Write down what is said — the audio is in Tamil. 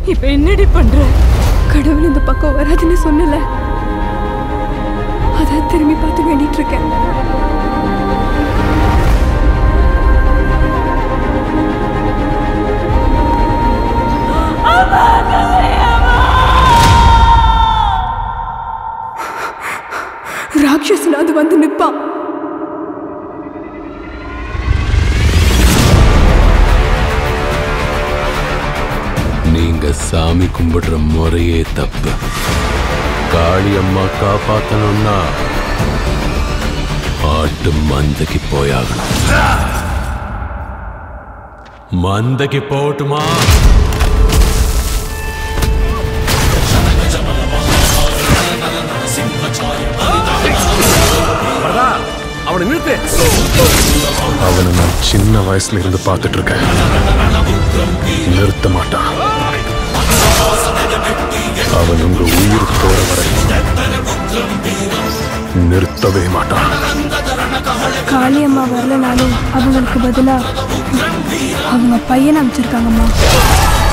இப்ப என்னடி பண்ற கடவுள் இந்த பக்கம் வராதுன்னு சொன்னல அதான் திரும்பி பார்த்து வேண்டிட்டு இருக்கேன் ராட்சசனாவது வந்து நிப்பான் நீங்க சாமி கும்பிடுற முறையே தப்பு காளி அம்மா காப்பாத்தணும்னா ஆட்டு மந்தைக்கு போயாகணும் மந்தைக்கு போகட்டுமா அவனை நிறுத்து அவனை நான் சின்ன வயசுல இருந்து பார்த்துட்டு இருக்கேன் நிறுத்த மாட்டான் அவன் உங்க உயிர் போற வரை நிறுத்தவே மாட்டான் காளியம்மா வரலனாலும் அவங்களுக்கு பதிலா அவங்க பையனை அமைச்சிருக்காங்கம்மா